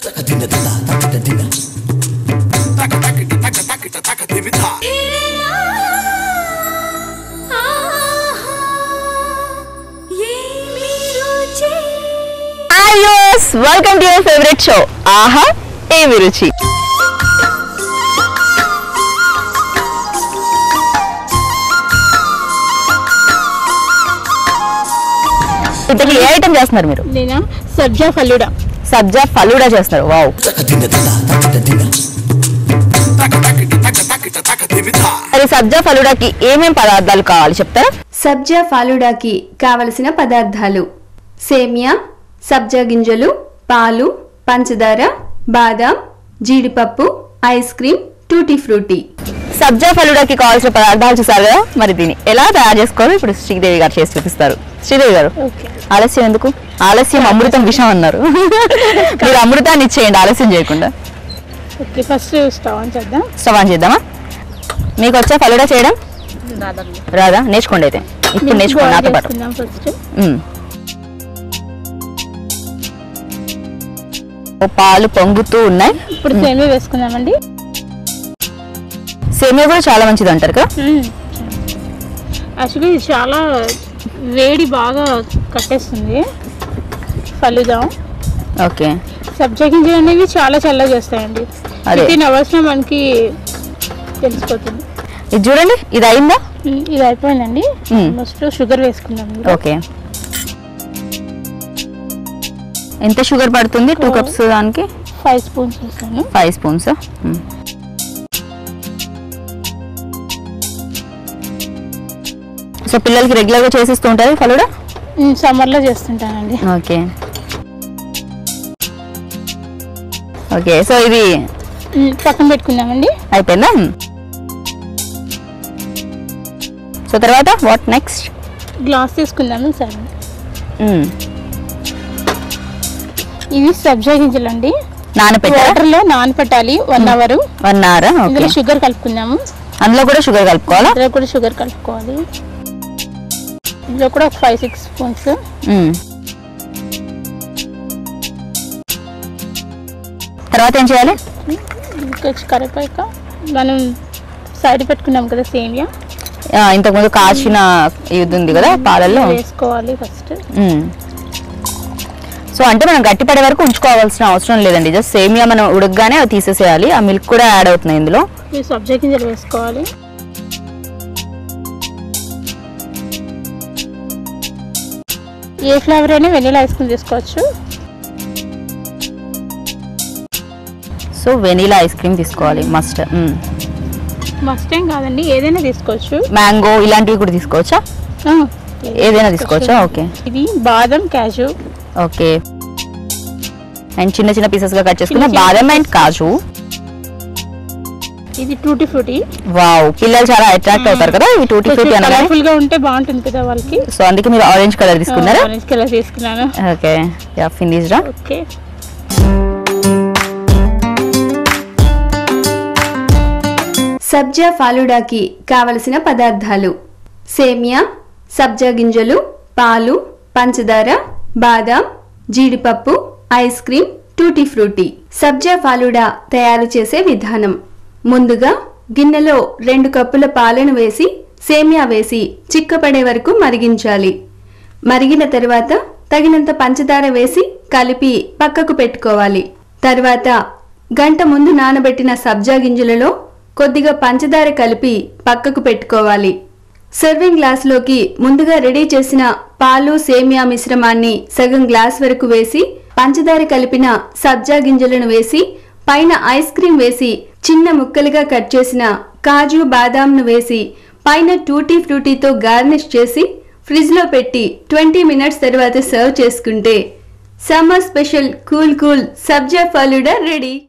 Hi's welcome to your favourite show ఆహా ఏమి రుచి ఇంతకీ ఏ ఐటమ్ చేస్తున్నారు మీరు నేను సబ్జా ఫల్లుడా సబ్జా ఫలూడా చేస్తున్నారు వావ్ మరి సబ్జా ఫలూడాకి ఏమేం పదార్థాలు కావాలి చెప్తారా సబ్జా ఫాలుడాకి కావలసిన పదార్థాలు సేమియా సబ్జా గింజలు పాలు పంచదార బాదాం జీడిపప్పు ఐస్ క్రీమ్ టూటీ ఫ్రూటీ సబ్జా ఫలూడాకి కావాల్సిన పదార్థాలు చూసారు కదా మరి దీన్ని ఎలా తయారు చేసుకోవాలో ఇప్పుడు శ్రీదేవి గారు చేసి చూపిస్తారు శ్రీదేవి గారు ఓకే ఆలస్యం ఎందుకు ఆలస్యం అమృతం విషం అన్నారు మీరు అమృతాన్ని ఇచ్చేయండి ఆలస్యం చేయకుండా ఓకే ఫస్ట్ స్టవ్ ఆన్ చేద్దాం స్టవ్ ఆన్ చేద్దామా మీకు వచ్చా ఫలుడా చేయడం రాదా నేర్చుకోండి అయితే ఇప్పుడు నేర్చుకోండి నాతో పాటు చేసుకుందాం ఫస్ట్ మ్మ్. ఓ పాలు పొంగుతూ ఉన్నాయి ఇప్పుడు సేమియా వేసుకుందామండి సేమియా కూడా చాలా మంచిది అంటారు కదా యాక్చువల్లీ ఇది చాలా వేడి బాగా కట్టేస్తుంది ఫలుదా ఓకే సబ్జా గింజలు అనేవి చాలా చల్లగా చేస్తాయండి అదే. విత్ ఇన్ అవర్స్లో మనకి తెలిసిపోతుంది ఇది చూడండి ఇది అయిందా మ్మ్, ఇది అయిపోయిందండి మ్మ్. ఫస్ట్ షుగర్ వేసుకుందాం ఇందులో. ఓకే ఎంత షుగర్ పడుతుంది టూ కప్స్ దానికి ఫైవ్ స్పూన్స్ వేసాను ఫైవ్ స్పూన్స్ సో పిల్లలకి రెగ్యులర్గా చేసిస్తూ ఉంటారు ఫలుడా మ్మ్, సమ్మర్లో చేస్తుంటానండి ఓకే ఓకే సో ఇది మ్మ్, పక్కన పెట్టుకుందామండి అయిపోయిందా సో తర్వాత వాట్ నెక్స్ట్ గ్లాస్ తీసుకుందాము సరే ఇవి సబ్జా గింజలు అండి నానపెట్టారా వాటర్ లో నానపెట్టాలి one hour one hour okay ఇందులో షుగర్ కలుపుకుందాము అందులో కూడా షుగర్ కలుపుకోవాలా ఇందులో కూడా షుగర్ కలుపుకోవాలి ఇందులో కూడా ఒక ఫైవ్ సిక్స్ స్పూన్స్ మ్మ్. తర్వాత ఏం చేయాలి ఇంకా కరివేపాక మనం సైడ్ పెట్టుకున్నాం కదా సేమియా ఆ, ఇంతకుముందు కాచిన ఇది ఉంది కదా పాలల్లో వేసుకోవాలి ఫస్ట్ మ్మ్. సో అంటే మనం గట్టిపడే వరకు ఉంచుకోవాల్సిన అవసరం లేదండి జస్ట్ సేమియా మనం ఉడకగానే అది తీసేసేయాలి ఆ మిల్క్ కూడా యాడ్ అవుతుంది ఇందులో ఈ సబ్జా గింజలు వేసుకోవాలి ఏ ఫ్లేవర్ అయినా వెనీలా ఐస్ క్రీమ్ తీసుకోవచ్చు సో వెనీలా ఐస్ క్రీమ్ తీసుకోవాలి మస్ట్ మస్ట్ ఏం కాదండి ఏదైనా తీసుకోవచ్చు మ్యాంగో ఇలాంటివి కూడా తీసుకోవచ్చా ఆ, ఏదైనా తీసుకోవచ్చా ఓకే ఇది బాదం క్యాజు ఓకే అండ్ చిన్న చిన్న పీసెస్ గా కట్ చేసుకున్న చిన్న చిన్న బాదం అండ్ కాజు ఇది టూటీ ఫ్రూటీ వావ్ పిల్లలు చాలా అట్రాక్ట్ అవుతారు కదా ఇవి టూటీ ఫ్రూటీ అనగానే కలర్ఫుల్ గా ఉంటే బాగుంటుంది కదా వాళ్ళకి సో అందుకే మీరు ఆరెంజ్ కలర్ తీసుకున్నారా ఆరెంజ్ కలర్ తీసుకున్నాను ఓకే యా ఫినిష్ రా ఓకే సబ్జా ఫాలుడాకి కావలసిన పదార్థాలు సేమియా సబ్జా గింజలు పాలు పంచదార బాదాం జీడిపప్పు ice cream tutti frutti sabja falooda తయారు చేసే విధానం ముందుగా గిన్నెలో రెండు కప్పుల పాలను వేసి సేమియా వేసి చిక్కపడే వరకు మరిగించాలి మరిగిన తరువాత తగినంత పంచదార వేసి కలిపి పక్కకు పెట్టుకోవాలి తర్వాత గంట ముందు నానబెట్టిన సబ్జా గింజలలో కొద్దిగా పంచదార కలిపి పక్కకు పెట్టుకోవాలి సర్వింగ్ గ్లాసులోకి ముందుగా రెడీ చేసిన పాలు సేమియా మిశ్రమాన్ని సగం గ్లాస్ వరకు వేసి పంచదార కలిపిన సబ్జా గింజలను వేసి పైన ఐస్ క్రీం వేసి చిన్న ముక్కలుగా కట్ చేసిన కాజు బాదాంను వేసి పైన టూటీ ఫ్రూటీతో గార్నిష్ చేసి ఫ్రిడ్జ్ లో పెట్టి ట్వంటీ మినిట్స్ తర్వాత సర్వ్ చేసుకుంటే summer special cool cool sabja falooda ready